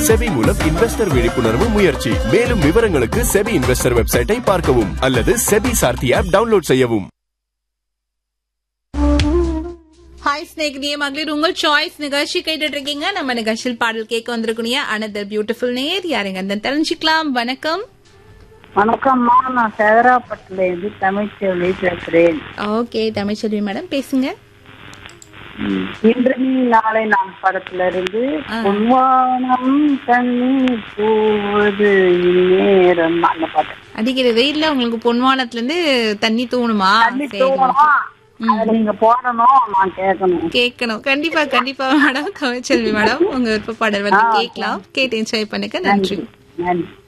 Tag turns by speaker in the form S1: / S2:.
S1: SEBI மூலம் investor விழிப்புணர்வு முயற்சி மேலும் விவரங்களுக்கு செபி இன்வெஸ்டர் வெப்சைட்டை பார்க்கவும் அல்லது செபி சார்த்தி ஆப் டவுன்லோட் செய்யவும்
S2: ஹாய் ஸ்னேக் நீ மகளிர் உங்கள் சாய்ஸ் நிகழ்ச்சி கேட்டுட்டு இருக்கீங்க நம்ம நிகழ்ச்சியில் பாடல் கேட்க வந்திருக்கீங்க அனதர் பியூட்டிஃபுல் நேர் யாருங்க அந்த தெரிஞ்சுக்கலாம் வணக்கம்
S3: வணக்கம்மா நான் சேதராப்பட்டுல இருந்து தமிழ்ச்செல்வி பேசுறேன்
S2: ஓகே தமிழ்ச்செல்வி மேடம் பேசுங்க
S3: ம். இன்று நீ நாளை நான் படத்துல இருந்து பொன்வானம் தண்ணி பூவது இந்நேரம் அந்த பாட்டு
S2: அடிக்கிற வெயில்ல உங்களுக்கு பொன்வானத்துல இருந்து தண்ணி தூணுமா
S3: தண்ணி
S2: சரி.
S3: தூவணும் அதுல நீங்க போடணும் நான் கேட்கணும்
S2: கேட்கணும் கண்டிப்பா கண்டிப்பா மேடம் தமிழ்ச்செல்வி மேடம் உங்க விருப்ப பாடல் வந்து கேட்கலாம் கேட்டு என்ஜாய் பண்ணுங்க நன்றி
S3: நன்றி